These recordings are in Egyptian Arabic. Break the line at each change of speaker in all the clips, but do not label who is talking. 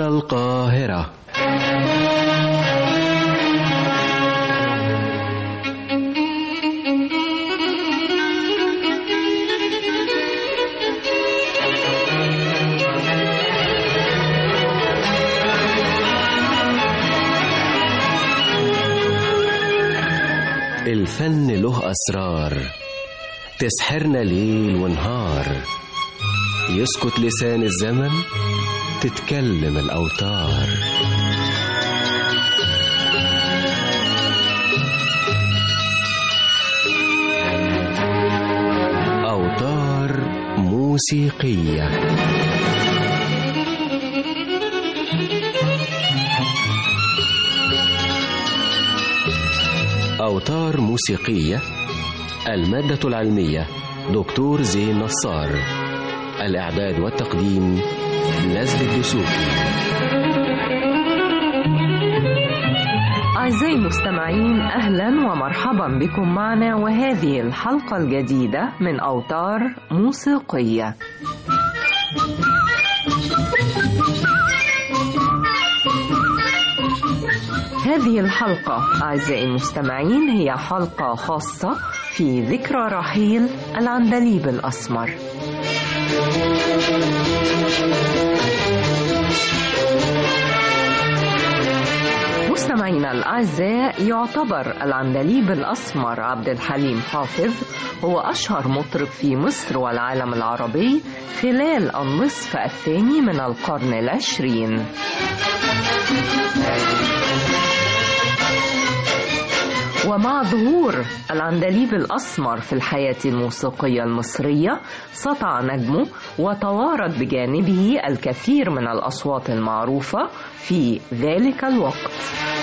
القاهرة الفن له أسرار تسحرنا ليل ونهار يسكت لسان الزمن تتكلم الأوتار أوتار موسيقية أوتار موسيقية المادة العلمية دكتور زين نصار الإعداد والتقديم نزل الدسوقي
أعزائي المستمعين أهلا ومرحبا بكم معنا وهذه الحلقة الجديدة من أوتار موسيقية هذه الحلقة أعزائي المستمعين هي حلقة خاصة في ذكرى رحيل العندليب الأسمر مستمعينا الأعزاء يعتبر العندليب الأسمر عبد الحليم حافظ هو أشهر مطرب في مصر والعالم العربي خلال النصف الثاني من القرن العشرين ومع ظهور العندليب الأسمر في الحياة الموسيقية المصرية سطع نجمه وتوارد بجانبه الكثير من الأصوات المعروفة في ذلك الوقت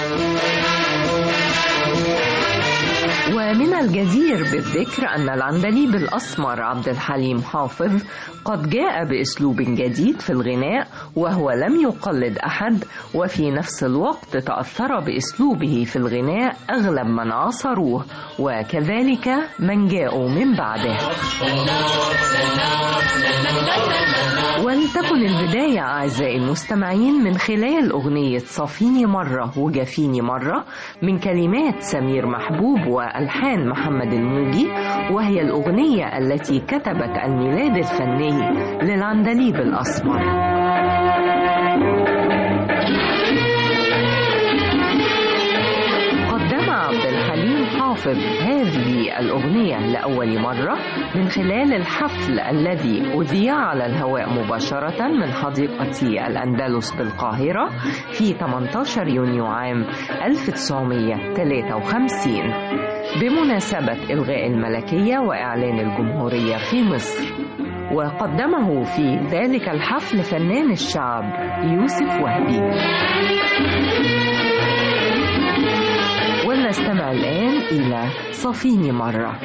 ومن الجدير بالذكر أن العندليب الأسمر عبد الحليم حافظ قد جاء بأسلوب جديد في الغناء وهو لم يقلد أحد وفي نفس الوقت تأثر بأسلوبه في الغناء أغلب من عاصروه وكذلك من جاءوا من بعده ولتكن البداية أعزائي المستمعين من خلال أغنية صافيني مرة وجافيني مرة من كلمات سمير محبوب وألحان محمد الموجي وهي الأغنية التي كتبت الميلاد الفني للعندليب الأسمر قدم عبد الحليم حافظ هذه الأغنية لأول مرة من خلال الحفل الذي أذيع على الهواء مباشرة من حديقة الأندلس بالقاهرة في 18 يونيو عام 1953 بمناسبة إلغاء الملكية وإعلان الجمهورية في مصر وقدمه في ذلك الحفل فنان الشعب يوسف وهبي ولنستمع الآن إلى صفيني مرة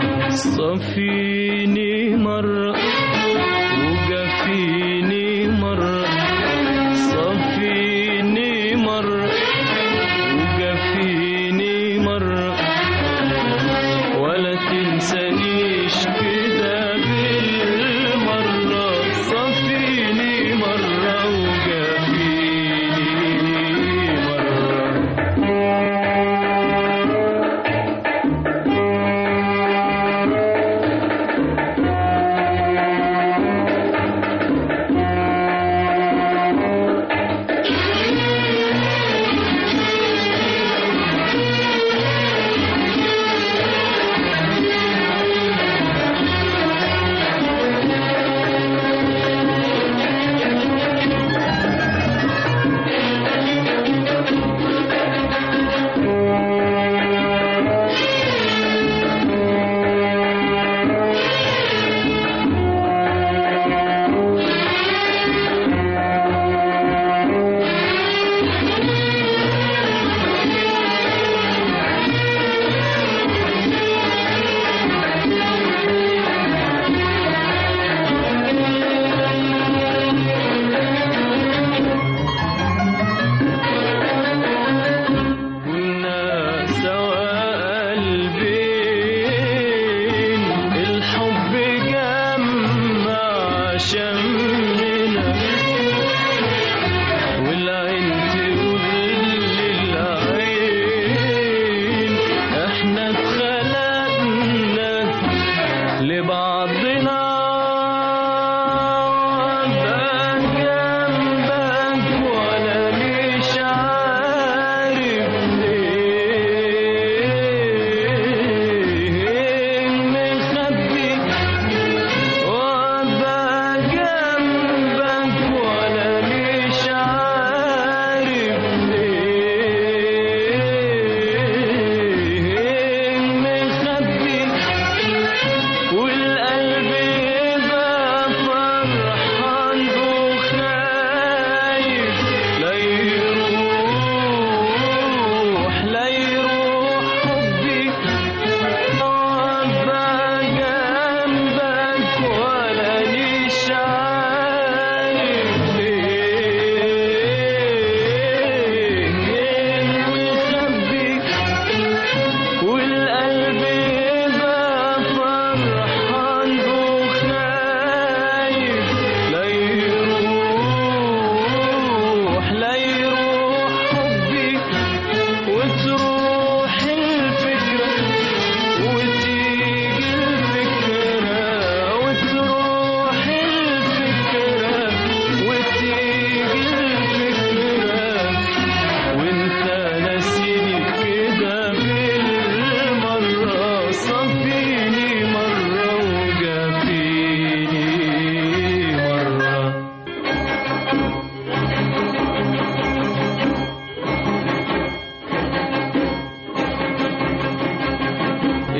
صفيني مرة وجفيني مرة صفيني مرة وجفيني مرة ولا تنسانيش كده بالمرة صفيني مرة وجفيني مرة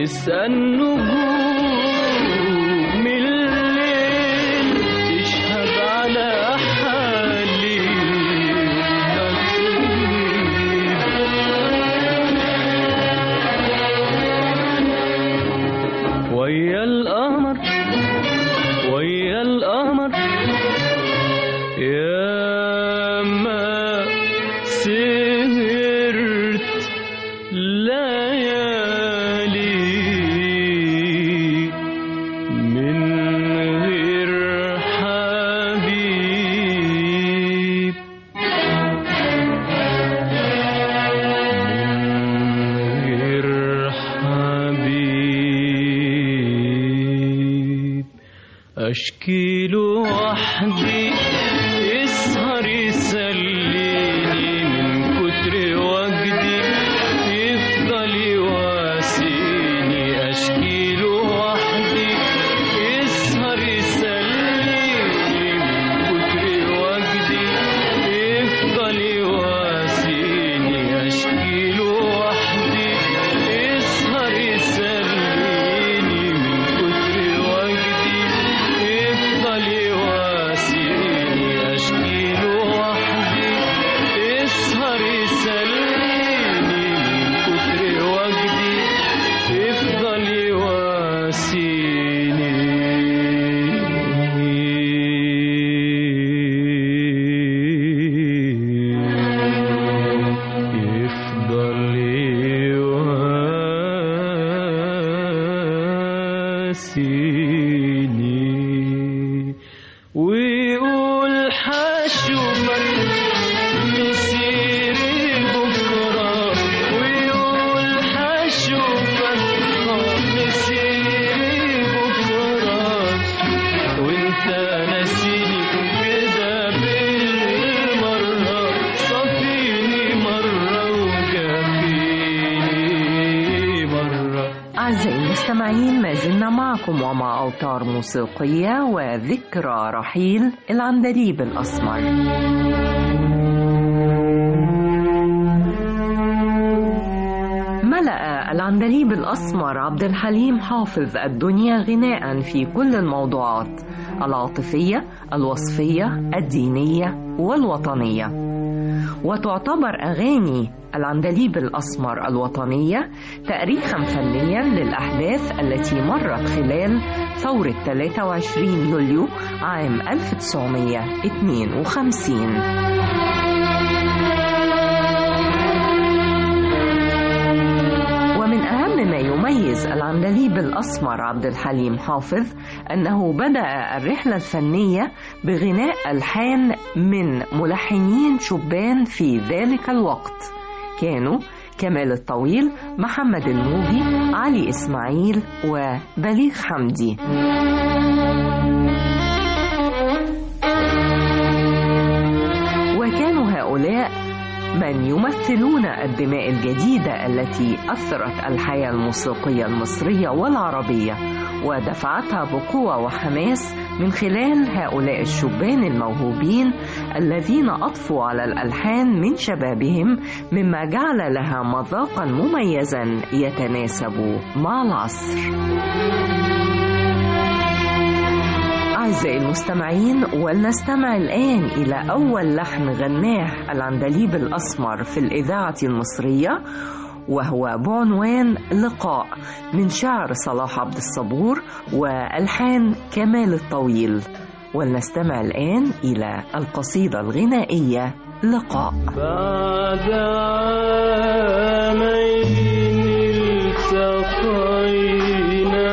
تسأل نجوم الليل تشهد على حالي نصيب ويا القمر ويا القمر يا ما سهرت ليالي من غير حبيب من غير حبيب أشكي له وحدي يسهر يسليني من كتر وجدي يفضل يواسيني أشكي له وحدي يسهر يسليني من كتر وجدي يفضل يواسيني أشكي له وحدي يسهر يسليني من كتر وجدي يفضل يواسيني أشكي له وحدي يسهر يسليني من كتر وجدي يفضل يواسيني يفضل يواسيني ويقول حشوفك مسيري بكرة ويقول حشوفك مسيري بكرة وانت ناسيني كده بالمرة صفيني مرة وجافيني مرة
أعزائي المستمعين ما زلنا معكم ومع أوتار موسيقية وذكرى رحيل العندليب الأسمر ملأ العندليب الأسمر عبد الحليم حافظ الدنيا غناء في كل الموضوعات العاطفية الوصفية الدينية والوطنية وتعتبر أغاني العندليب الأسمر الوطنية تأريخا فنيا للأحداث التي مرت خلال ثورة 23 يوليو عام 1952 ومن أهم ما يميز العندليب الأسمر عبد الحليم حافظ أنه بدأ الرحلة الفنية بغناء ألحان من ملحنين شبان في ذلك الوقت كانوا كمال الطويل محمد الموجي علي إسماعيل وبليغ حمدي وكانوا هؤلاء من يمثلون الدماء الجديدة التي أثرت الحياة الموسيقية المصرية والعربية ودفعتها بقوة وحماس من خلال هؤلاء الشبان الموهوبين الذين أضفوا على الألحان من شبابهم مما جعل لها مذاقا مميزا يتناسب مع العصر أعزائي المستمعين ولنستمع الآن إلى أول لحن غناه العندليب الأسمر في الإذاعة المصرية وهو بعنوان لقاء من شعر صلاح عبد الصبور والحان كمال الطويل ولنستمع الآن إلى القصيدة الغنائية لقاء
بعد عامين التقينا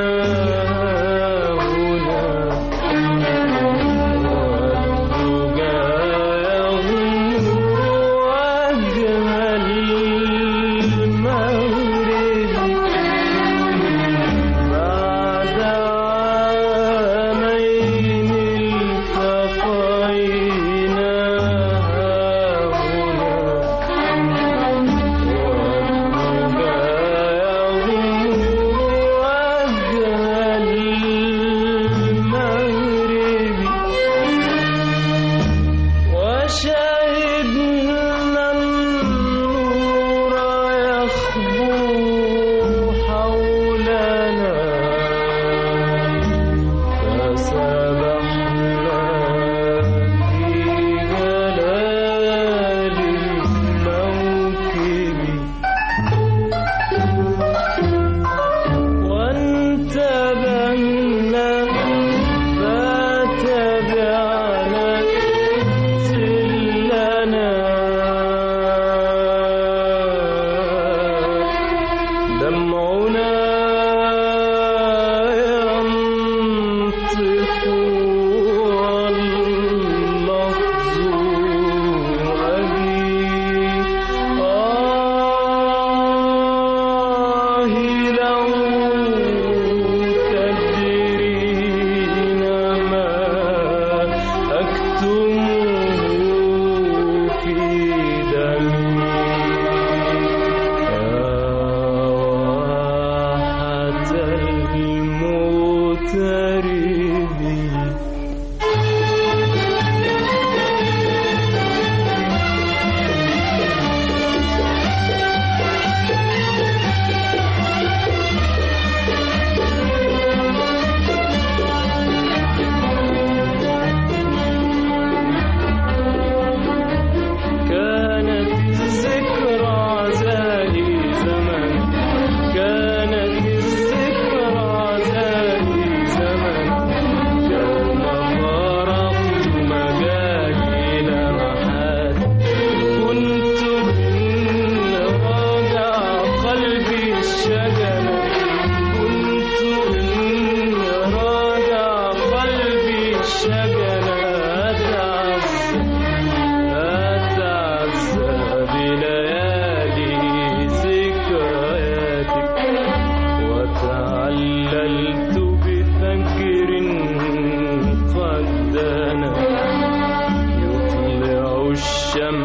هنا والدجى يغمر وجه المغرب بعد عامين التقينا هنا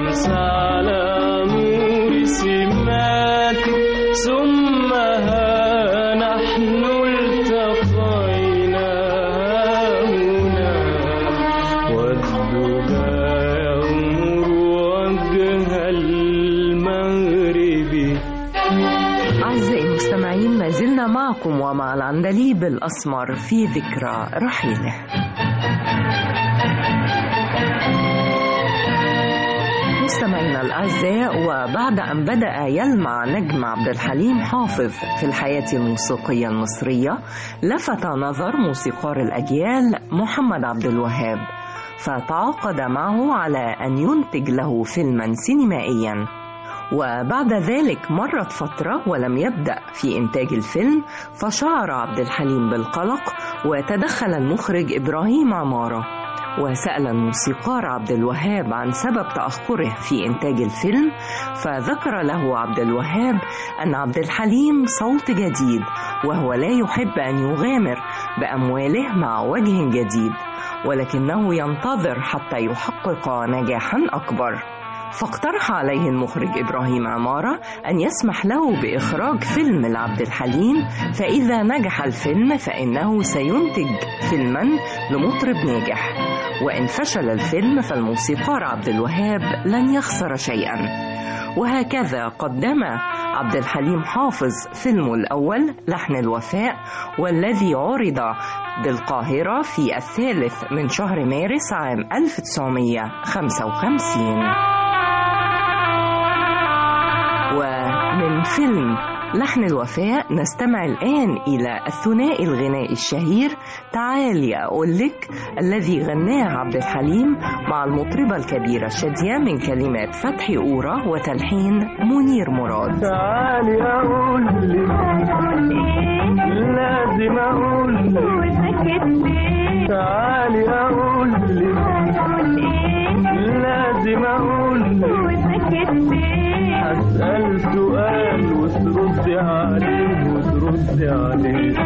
شمس على نور سمات ثم ها نحن التقينا هنا والدجى يغمر وجه المغرب
أعزائي المستمعين ما زلنا معكم ومع العندليب الأسمر في ذكرى رحيله مستمعينا الأعزاء وبعد أن بدأ يلمع نجم عبد الحليم حافظ في الحياة الموسيقية المصرية لفت نظر موسيقار الأجيال محمد عبد الوهاب فتعاقد معه على أن ينتج له فيلما سينمائيا وبعد ذلك مرت فترة ولم يبدأ في إنتاج الفيلم فشعر عبد الحليم بالقلق وتدخل المخرج إبراهيم عمارة وسأل الموسيقار عبد الوهاب عن سبب تأخره في إنتاج الفيلم فذكر له عبد الوهاب أن عبد الحليم صوت جديد وهو لا يحب أن يغامر بأمواله مع وجه جديد ولكنه ينتظر حتى يحقق نجاحا أكبر فاقترح عليه المخرج إبراهيم عمارة أن يسمح له بإخراج فيلم لعبد الحليم فإذا نجح الفيلم فإنه سينتج فيلما لمطرب ناجح وإن فشل الفيلم فالموسيقار عبد الوهاب لن يخسر شيئا وهكذا قدم عبد الحليم حافظ فيلمه الأول لحن الوفاء والذي عرض بالقاهرة في الثالث من شهر مارس عام 1955 ومن فيلم لحن الوفاء نستمع الآن إلى الثنائي الغنائي الشهير تعالي أقولك الذي غناه عبد الحليم مع المطربة الكبيرة شادية من كلمات فتحي أورا وتلحين منير مراد
تعالي اقول لك لازم اقول لك تعالي اقول لك لازم اقول لك هسأل سؤال وتردي عليه وتردي عليه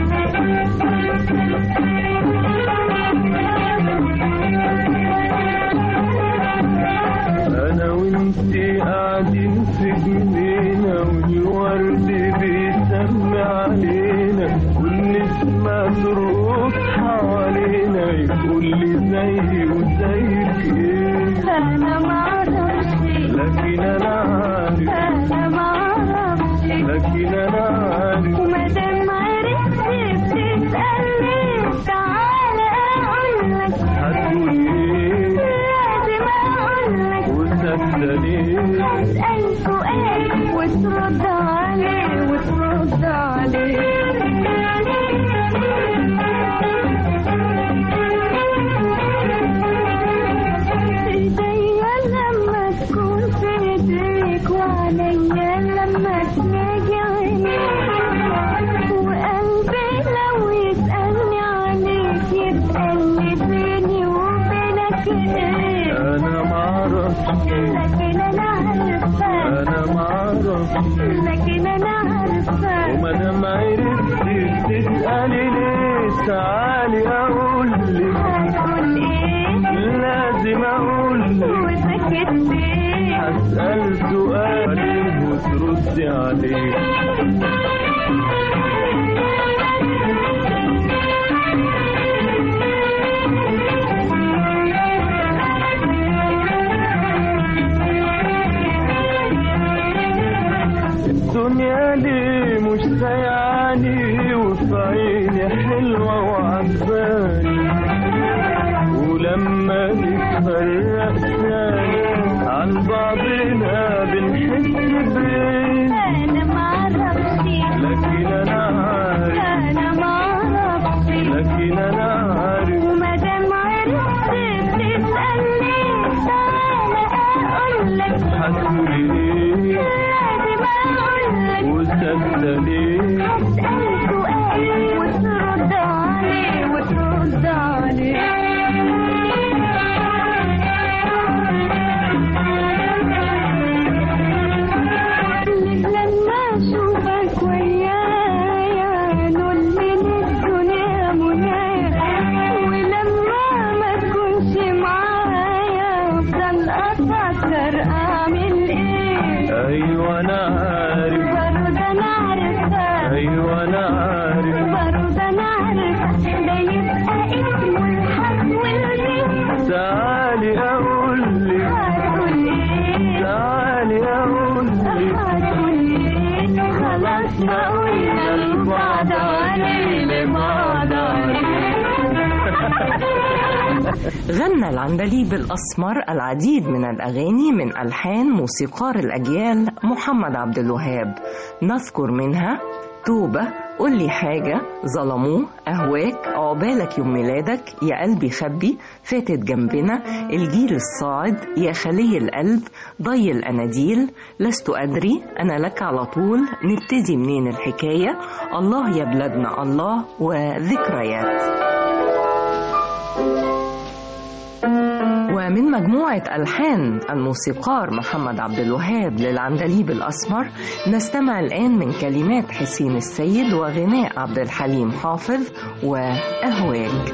انا وانتي قاعدين في جنينة والورد بيسمي علينا والنسمة ترقص حوالينا يقول لي زي وزيك ايه
أنا معرفش
لكن انا عارف
أنا معرفش
لكن انا عارف
ومادام عرفت بتسألني تعالى أقولك
هتقول ايه
لازم أقولك
وصدقني
أسأل سؤال وترد عليه وترد عليه ايديا لما تكون في ايديك وعليا لما تلاقي عينيك وقلبي لو يسألني عليك يسألني بيني وبينك ايه
انا معرفش
لكن انا عارفة
انا معرفش
لكن انا عارفة
ومادام عرفتي بتسألي ليه تعالي اقول لك
هتقول ايه
لازم اقول لك
وسكت ليه
هسأل سؤال وتردي عليه الدنيا ليه مش سايعاني وفي عيني حلوة وعجباني ولما نتفرق ثاني عن بعضنا بنحس بيه
انا معرفش
لكن انا عارف
انا معرفش
لكن انا عارف
ومادام عرفت بتسألني تعالى أقولك
هتقولي ايه
لازم أقولك
وصدقني
هسأل سؤال وترد عليه وترد عليه بعمل ايه
ايوه انا عارف
برضه انا عارفة
ايوه انا عارف
برضه انا عارفة ده يبقى اسمه الحق والغيب
تعالي اقول لك
هتقول ايه
تعالي اقول لك
هتقول ايه خلاص بقولنا لبعض عليه لبعض
غنى العندليب الأسمر العديد من الأغاني من ألحان موسيقار الأجيال محمد عبد الوهاب نذكر منها توبة قول لي حاجة ظلموه أهواك عقبالك يوم ميلادك يا قلبي خبي فاتت جنبنا الجيل الصاعد يا خلي القلب ضي الأناديل لست أدري أنا لك على طول نبتدي منين الحكاية الله يا بلادنا الله وذكريات ومن مجموعة ألحان الموسيقار محمد عبد الوهاب للعندليب الأسمر نستمع الآن من كلمات حسين السيد وغناء عبد الحليم حافظ وأهواك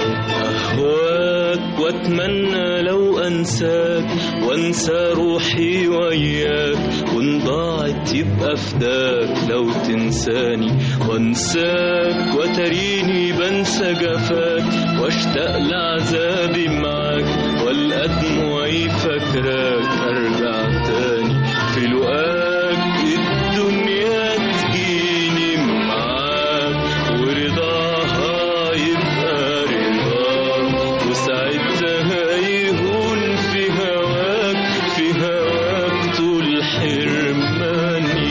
أهواك وأتمنى لو أنساك وأنسى روحي وياك وإن ضاعت يبقى فداك لو تنساني وأنساك وتريني بنسى جفاك وأشتاق لعذابي معاك والقى دموعي فاكراك أرجع تاني في لقاك الدنيا تجيني معاك ورضاها يبقى رضاك وساعتها يهون في هواك في هواك طول حرماني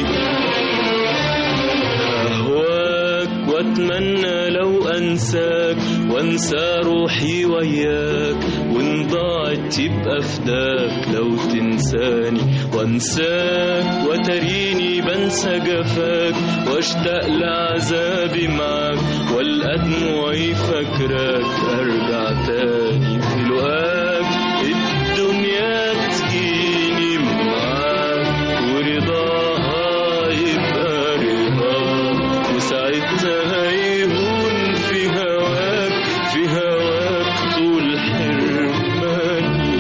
أهواك وأتمنى لو أنساك وأنسى روحي وياك وإن ضاعت يبقى فداك لو تنساني وأنساك وتريني بنسى جفاك وأشتاق لعذابي معاك والقى دموعي فاكراك أرجع تاني في لقاك الدنيا تجيني معاك ورضاها يبقى رضاك وساعتها يهون في هواك في هواك طول حرماني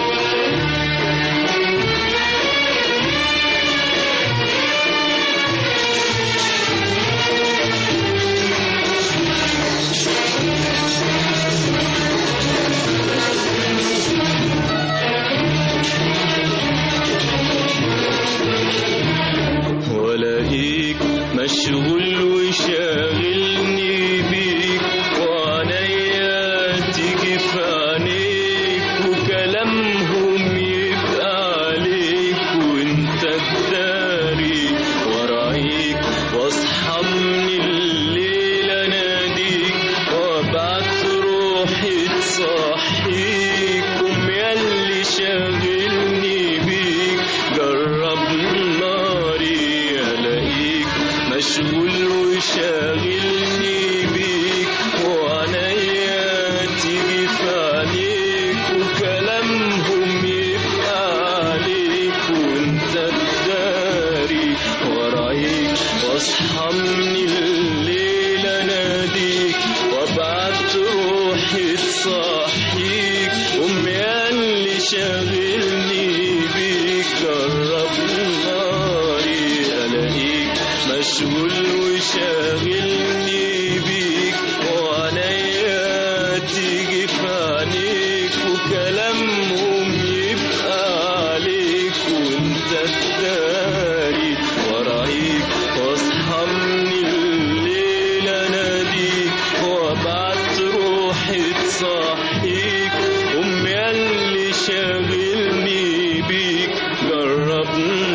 ولاقيك مشغول وشاغلني بيك وعنيا تيجي في عينيك وكلامهم يبقى عليك وانت تداري ورايك واصحى من الليل اناديك وابعت روحي تصحيك قوم ياللي شاغلني بيك جرب ناري الاقيك مشغول وشاغلني بيك وعنيا تيجي في عليك وكلامهم يبقى عليك وانت تداري ورايك واصحى من الليل اناديك وابعت روحي تصحيك قوم ياللي شاغلني بيك جرب ناري الاقيك مشغول وشاغلني بيك وعنيا تيجي في عينيك وكلامهم يبقى عليك وانت تداري ورايك واصحى من الليل اناديك وابعت روحي تصحيك قوم ياللي شاغلني بيك جرب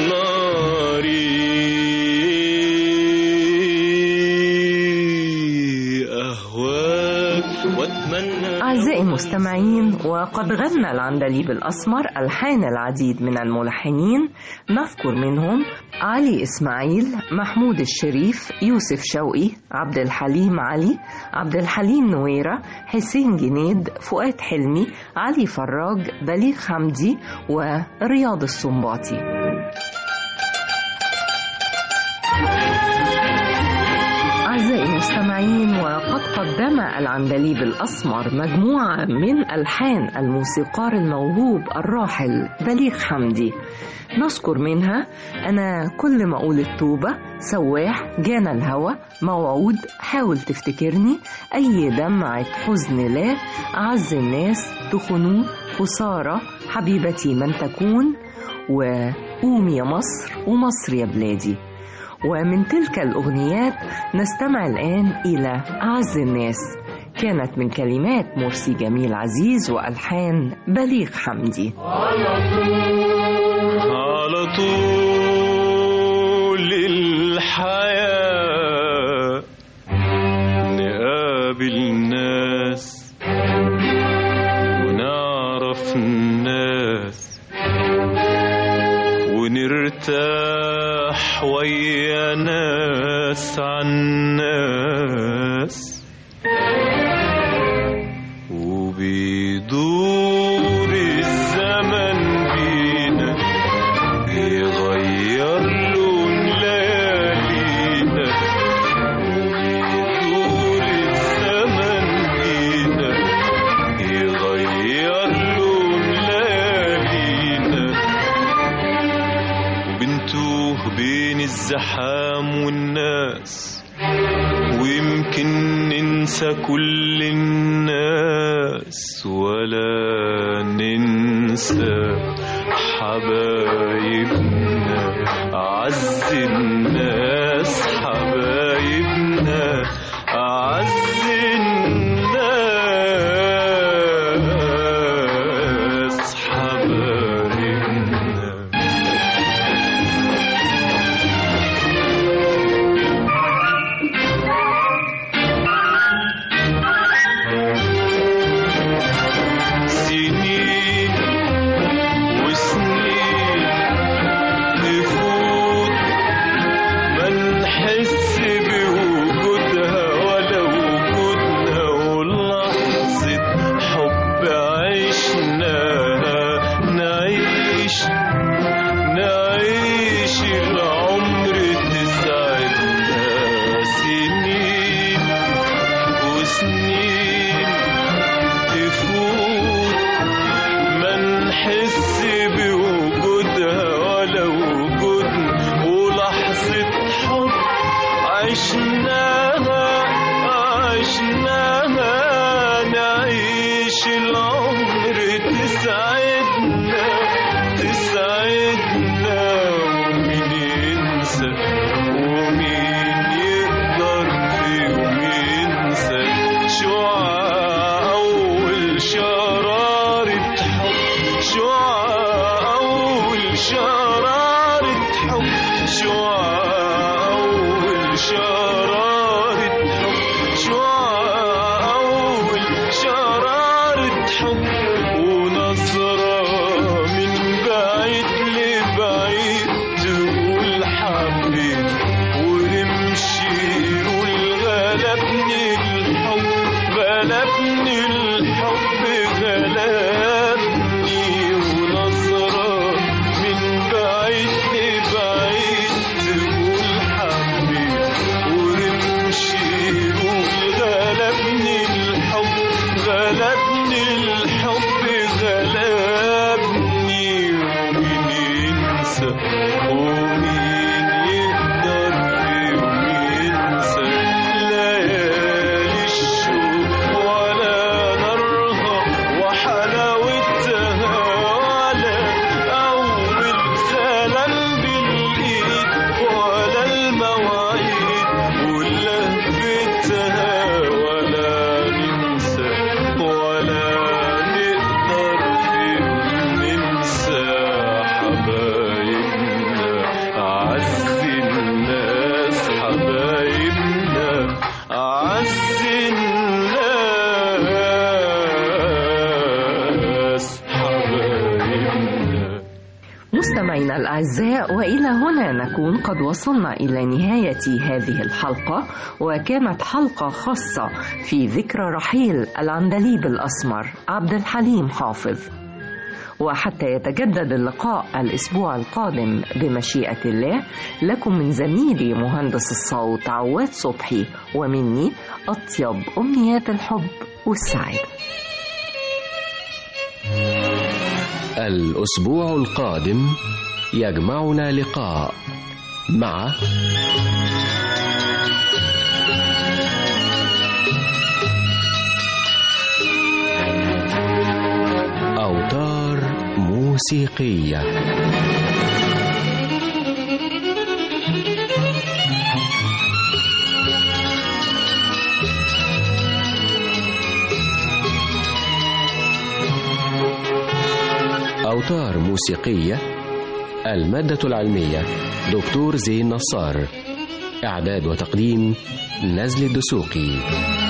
ناري اهواك واتمنى
أعزائي المستمعين وقد غنى العندليب الأسمر ألحان العديد من الملحنين نذكر منهم علي إسماعيل محمود الشريف يوسف شوقي عبد الحليم علي عبد الحليم نويرة حسين جنيد فؤاد حلمي علي فراج بليغ حمدي ورياض السنباطي أعزائي المستمعين مستمعين وقد قدم العندليب الأسمر مجموعة من ألحان الموسيقار الموهوب الراحل بليغ حمدي نذكر منها أنا كل ما أقول التوبة سواح جانا الهوى موعود حاول تفتكرني أي دمعة حزن لا أعز الناس تخنوا خسارة حبيبتي من تكون وقوم يا مصر ومصر يا بلادي ومن تلك الأغنيات نستمع الآن إلى أعز الناس كانت من كلمات مرسي جميل عزيز وألحان بليغ حمدي
على طول الحياة نقابل ناس ونعرف الناس ونرتاح ويا ناس عن ناس وبيدور الزمن بينا يغير لون ليالينا وبيدور الزمن بينا يغير لون ليالينا وبنتوه بين الزحام والناس ويمكن ننسى كل الناس ولا ننسى حبايبنا أعز الناس حبايبنا أعز الناس حبايبنا سنين وسنين تفوت ما نحس بوجودها ولا وجودنا ولحظة حب عشناها نعيش نعيش العمر تسعدنا سنين وسنين تفوت ما نحس بوجودها ولا وجودنا ولحظة حب عشناها عشناها نعيش العمر تسعدنا تسعدنا ومين ينسى ومين يقدر في يوم ينسى شعاع أول شرارة حب شعاع أول شرارة حب شعاع أول شرارة حب شعاع أول شرارة حب ونظرة من بعيد لبعيد تقول حبيب ونمشي نقول غلبني الحب غلبني الحب غلبني ونظرة من بعيد لبعيد تقول حبيب ونمشي نقول غلبني الحب غلبني الحب غلبني ومين ينسى ومين يقدر في يوم ينسى ليالي الشوق ولا نارها وحلاوتها ولا أول سلام بالإيد ولا المواعيد ولهفتها ولا ننسى ولا نقدر في يوم ننسى حبايبنا أعز الناس حبايبنا أعز الناس حبايبنا
مستمعينا الأعزاء وإلى هنا نكون قد وصلنا إلى نهاية هذه الحلقة وكانت حلقة خاصة في ذكرى رحيل العندليب الأسمر عبد الحليم حافظ وحتى يتجدد اللقاء الأسبوع القادم بمشيئة الله لكم من زميلي مهندس الصوت عواد صبحي ومني أطيب أمنيات الحب والسعادة
الأسبوع القادم يجمعنا لقاء مع أوتار موسيقية أوتار موسيقية المادة العلمية دكتور زين نصار إعداد وتقديم نزل الدسوقي